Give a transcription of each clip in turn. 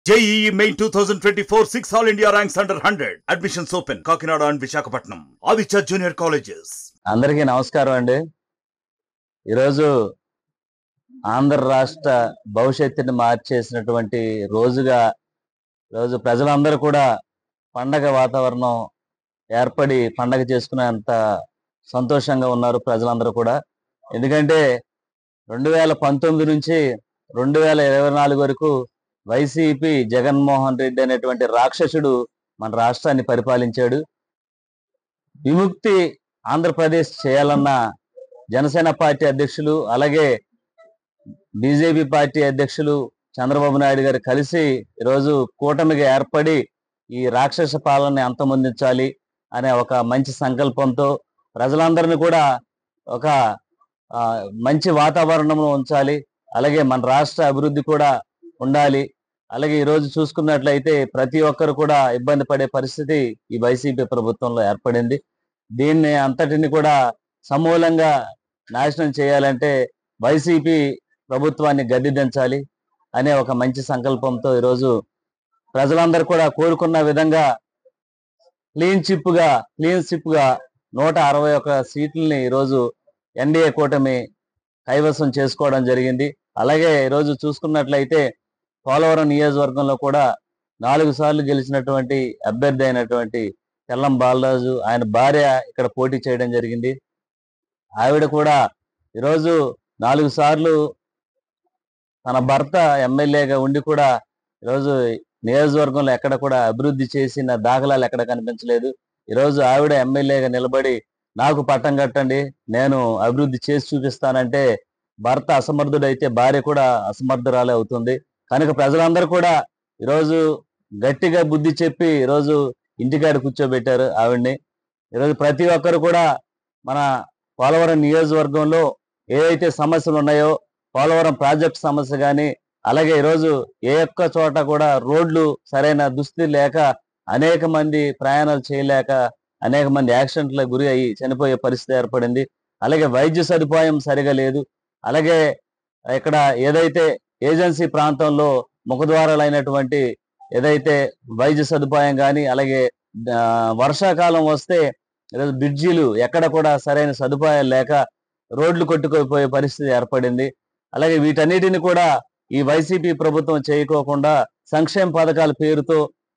JEE Main 2024 6 All India ranks under 100. Admissions open. Kakinada and Visakhapatnam. Aditya Junior Colleges. అందరికీ నమస్కారం అండి ఈరోజు ఆంధ్ర రాష్ట్ర భవిష్యత్తుని మార్చేసినటువంటి రోజుగా రోజు ప్రజలందరూ కూడా పండగ వాతావరణం ఏర్పడి పండగ చేసుకునేంత సంతోషంగా ఉన్నారు ప్రజలందరూ కూడా ఎందుకంటే రెండు వేల పంతొమ్మిది నుంచి రెండు వేల ఇరవై నాలుగు వరకు వైసీపీ జగన్మోహన్ రెడ్డి అనేటువంటి రాక్షసుడు మన రాష్ట్రాన్ని పరిపాలించాడు విముక్తి ఆంధ్రప్రదేశ్ చేయాలన్న జనసేన పార్టీ అధ్యక్షులు అలాగే బీజేపీ పార్టీ అధ్యక్షులు చంద్రబాబు నాయుడు గారు కలిసి ఈరోజు కూటమిగా ఏర్పడి ఈ రాక్షస పాలనని అంతమొందించాలి అనే ఒక మంచి సంకల్పంతో ప్రజలందరినీ కూడా ఒక ఆ, మంచి వాతావరణంలో ఉంచాలి అలాగే మన రాష్ట్ర అభివృద్ధి కూడా ఉండాలి అలాగే ఈ రోజు చూసుకున్నట్లయితే ప్రతి ఒక్కరు కూడా ఇబ్బంది పడే పరిస్థితి ఈ వైసీపీ ప్రభుత్వంలో ఏర్పడింది దీన్ని అంతటిని కూడా సమూలంగా నాశనం చేయాలంటే వైసీపీ ప్రభుత్వాన్ని గద్దెదించాలి అనే ఒక మంచి సంకల్పంతో ఈరోజు ప్రజలందరూ కూడా కోరుకున్న విధంగా క్లీన్ చిప్ గా క్లీన్ చిప్ గా నూట అరవై ఒక సీట్లని ఈరోజు ఎన్డీఏ కూటమి కైవసం చేసుకోవడం జరిగింది అలాగే ఈరోజు చూసుకున్నట్లయితే పోలవరం నియోజకవర్గంలో కూడా నాలుగు సార్లు గెలిచినటువంటి అభ్యర్థి అయినటువంటి తెల్లం బాలరాజు ఆయన భార్య ఇక్కడ పోటీ చేయడం జరిగింది ఆవిడ కూడా ఈరోజు నాలుగు సార్లు తన భర్త ఎమ్మెల్యేగా ఉండి కూడా ఈరోజు నియోజకవర్గంలో ఎక్కడ కూడా అభివృద్ధి చేసిన దాఖలాలు ఎక్కడ కనిపించలేదు ఈరోజు ఆవిడ ఎమ్మెల్యేగా నిలబడి నాకు పట్టం కట్టండి నేను అభివృద్ధి చేసి చూపిస్తానంటే భర్త అసమర్థుడైతే భార్య కూడా అసమర్థురాలే అవుతుంది కనుక ప్రజలందరూ కూడా ఈరోజు గట్టిగా బుద్ధి చెప్పి ఈరోజు ఇంటికాడ కూర్చోబెట్టారు ఆవిడ్ని ఈరోజు ప్రతి ఒక్కరు కూడా మన పోలవరం నియోజకవర్గంలో ఏవైతే సమస్యలు ఉన్నాయో పోలవరం ప్రాజెక్ట్ సమస్య కానీ అలాగే ఈరోజు ఏ ఒక్క చోట కూడా రోడ్లు సరైన దుస్థితి లేక అనేక మంది ప్రయాణాలు చేయలేక అనేక మంది యాక్సిడెంట్లకు గురి అయ్యి చనిపోయే పరిస్థితి ఏర్పడింది అలాగే వైద్య సదుపాయం సరిగా లేదు అలాగే ఇక్కడ ఏదైతే ఏజెన్సీ ప్రాంతంలో ముఖద్వారాలైనటువంటి ఏదైతే వైద్య సదుపాయం కానీ అలాగే ఆ, వర్షాకాలం వస్తే ఈరోజు బ్రిడ్జీలు ఎక్కడ కూడా సరైన సదుపాయాలు లేక రోడ్లు కొట్టుకుపోయే పరిస్థితి ఏర్పడింది అలాగే వీటన్నిటిని కూడా ఈ వైసీపీ ప్రభుత్వం చేయకోకుండా సంక్షేమ పథకాల పేరుతో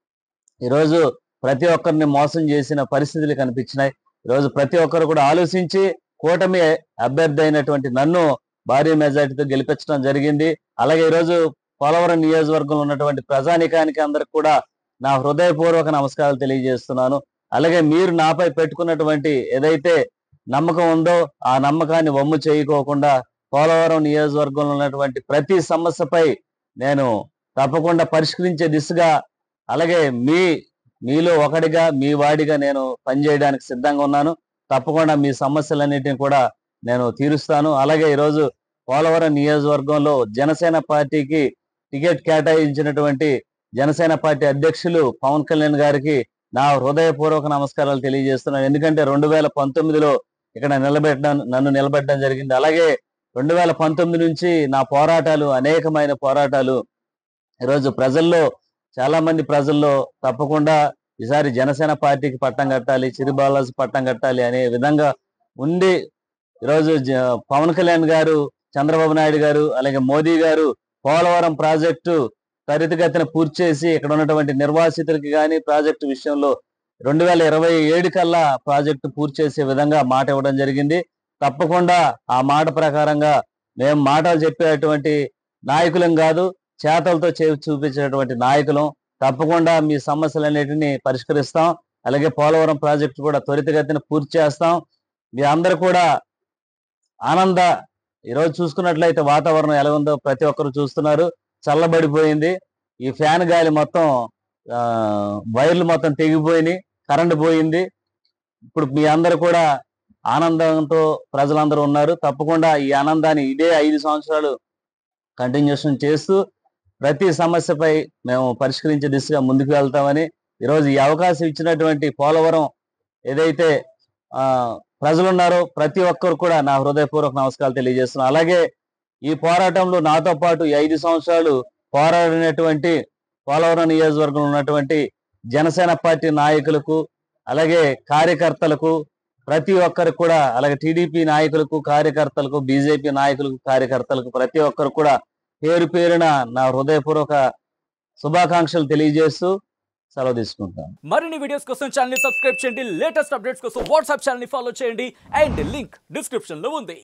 ఈరోజు ప్రతి ఒక్కరిని మోసం చేసిన పరిస్థితులు కనిపించినాయి ఈరోజు ప్రతి ఒక్కరు కూడా ఆలోచించి కూటమి అభ్యర్థి అయినటువంటి నన్ను భారీ మెజార్టీతో గెలిపించడం జరిగింది అలాగే ఈరోజు పోలవరం నియోజకవర్గంలో ఉన్నటువంటి ప్రజానికానికి అందరికి కూడా నా హృదయపూర్వక నమస్కారాలు తెలియజేస్తున్నాను అలాగే మీరు నాపై పెట్టుకున్నటువంటి ఏదైతే నమ్మకం ఉందో ఆ నమ్మకాన్ని వమ్ము చేయకోకుండా పోలవరం నియోజకవర్గంలో ఉన్నటువంటి ప్రతి సమస్యపై నేను తప్పకుండా పరిష్కరించే దిశగా అలాగే మీ మీలో ఒకటిగా మీ వాడిగా నేను పనిచేయడానికి సిద్ధంగా ఉన్నాను తప్పకుండా మీ సమస్యలన్నిటిని కూడా నేను తీరుస్తాను అలాగే ఈరోజు పోలవరం నియోజకవర్గంలో జనసేన పార్టీకి టికెట్ కేటాయించినటువంటి జనసేన పార్టీ అధ్యక్షులు పవన్ కళ్యాణ్ గారికి నా హృదయపూర్వక నమస్కారాలు తెలియజేస్తున్నాను ఎందుకంటే రెండు వేల పంతొమ్మిదిలో ఇక్కడ నిలబెట్టడం నన్ను నిలబెట్టడం జరిగింది అలాగే రెండు వేల పంతొమ్మిది నుంచి నా పోరాటాలు అనేకమైన పోరాటాలు ఈరోజు ప్రజల్లో చాలా మంది ప్రజల్లో తప్పకుండా ఈసారి జనసేన పార్టీకి పట్టం కట్టాలి చిరుబాలాజీ పట్టం కట్టాలి అనే విధంగా ఉండి ఈరోజు జ- పవన్ కళ్యాణ్ గారు చంద్రబాబు నాయుడు గారు అలాగే మోదీ గారు పోలవరం ప్రాజెక్టు త్వరితగతిన పూర్తి చేసి ఇక్కడ ఉన్నటువంటి నిర్వాసితులకి కానీ ప్రాజెక్టు విషయంలో రెండు వేల ఇరవై ఏడు కల్లా ప్రాజెక్టు పూర్తి చేసే విధంగా మాట ఇవ్వడం జరిగింది తప్పకుండా ఆ మాట ప్రకారంగా మేము మాటలు చెప్పేటువంటి నాయకులం కాదు చేతలతో చేసి చూపించేటువంటి నాయకులం తప్పకుండా మీ సమస్యలన్నిటిని పరిష్కరిస్తాం అలాగే పోలవరం ప్రాజెక్టు కూడా త్వరితగతిన పూర్తి చేస్తాం మీ అందరూ కూడా ఆనంద ఈరోజు చూసుకున్నట్లయితే వాతావరణం ఎలా ఉందో ప్రతి ఒక్కరు చూస్తున్నారు చల్లబడిపోయింది ఈ ఫ్యాన్ గాలి మొత్తం ఆ, వైర్లు మొత్తం తెగిపోయినాయి కరెంట్ పోయింది ఇప్పుడు మీ అందరు కూడా ఆనందంతో ప్రజలందరూ ఉన్నారు తప్పకుండా ఈ ఆనందాన్ని ఇదే ఐదు సంవత్సరాలు కంటిన్యూషన్ చేస్తూ ప్రతి సమస్యపై మేము పరిష్కరించే దిశగా ముందుకు వెళ్తామని ఈరోజు ఈ అవకాశం ఇచ్చినటువంటి పోలవరం ఏదైతే ఆ ప్రజలు ఉన్నారో ప్రతి ఒక్కరు కూడా నా హృదయపూర్వక నమస్కారాలు తెలియజేస్తున్నాను అలాగే ఈ పోరాటంలో నాతో పాటు ఈ ఐదు సంవత్సరాలు పోరాడినటువంటి పోలవరం నియోజకవర్గంలో ఉన్నటువంటి జనసేన పార్టీ నాయకులకు అలాగే కార్యకర్తలకు ప్రతి ఒక్కరికి కూడా అలాగే టీడీపీ నాయకులకు కార్యకర్తలకు బీజేపీ నాయకులకు కార్యకర్తలకు ప్రతి ఒక్కరు కూడా పేరు పేరున నా హృదయపూర్వక శుభాకాంక్షలు తెలియజేస్తూ సెలవు తీసుకుంటాను మరిన్ని వీడియోస్ కోసం ఛానల్ ని సబ్స్క్రైబ్ చేయండి లేటెస్ట్ అప్డేట్స్ కోసం వాట్సాప్ ఛానల్ ని ఫాలో చేయండి అండ్ లింక్ డిస్క్రిప్షన్ లో ఉంది